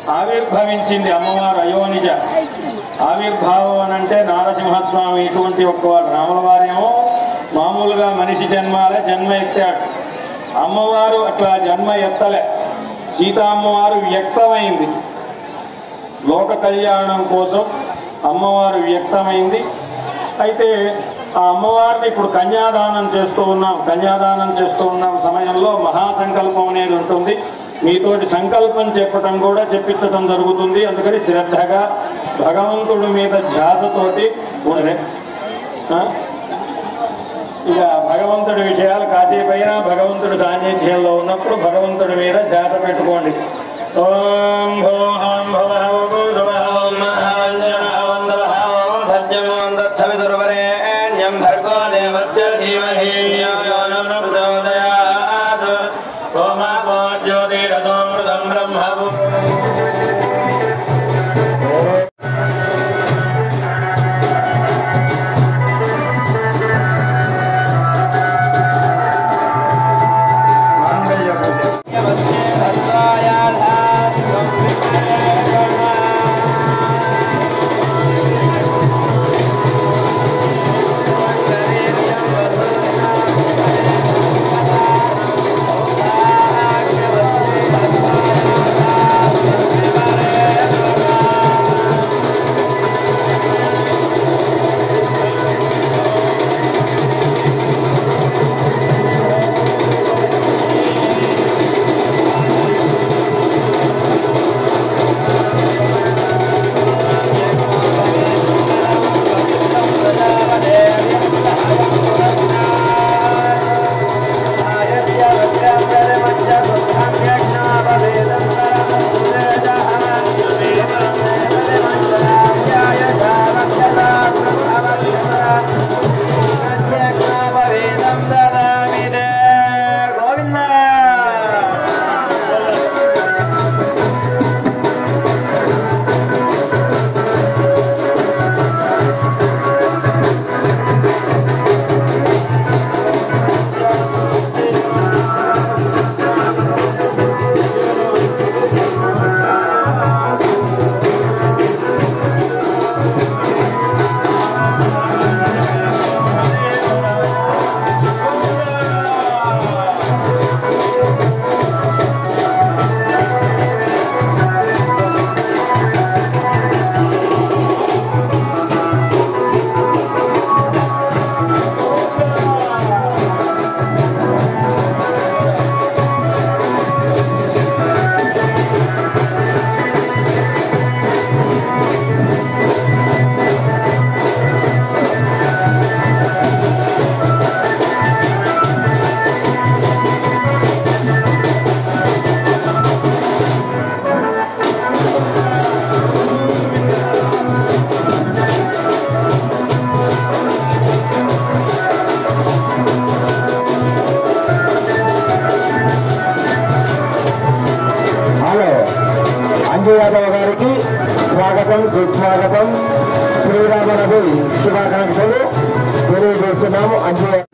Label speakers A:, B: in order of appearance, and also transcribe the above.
A: ఆవిర్భవించింది అమ్మవారు అయోనిజ ఆవిర్భావం అని అంటే నారసింహస్వామి ఇటువంటి ఒక్క వాడు రాముల వారేమో మామూలుగా మనిషి జన్మాలే జన్మ ఎత్తాడు అమ్మవారు అట్లా జన్మ ఎత్తలే సీతా అమ్మవారు వ్యక్తమైంది లోక కళ్యాణం కోసం అమ్మవారు వ్యక్తమైంది అయితే ఆ అమ్మవారిని ఇప్పుడు కన్యాదానం చేస్తూ ఉన్నాం కన్యాదానం చేస్తూ ఉన్నాం సమయంలో మహాసంకల్పం అనేది ఉంటుంది మీతోటి సంకల్పం చెప్పటం కూడా చెప్పించడం జరుగుతుంది అందుకని శ్రద్ధగా భగవంతుడి మీద ధ్యాసతోటి ఉండలే ఆ? ఇక భగవంతుడి విషయాలు కాసేపైనా భగవంతుడి సాన్నిధ్యంలో ఉన్నప్పుడు భగవంతుడి మీద ధ్యాస పెట్టుకోండి ఓం భోహం భవః ఓం భవః ఓం మహాంజనః వందనః ఓం సత్యం వందచ్చవిదుర్వరేణ్యం భర్గో దేవస్య ధీమహి ధియో యో న ప్రచోదయాత్ ఓమాపో జ్యోతిరసోమృతం బ్రహ్మ
B: హలో అంజు యాదవ్ గారికి స్వాగతం సుస్వాగతం శ్రీరామనవి శుభాకాంక్షలు తెలియజేస్తున్నాము అంజు యాదవ్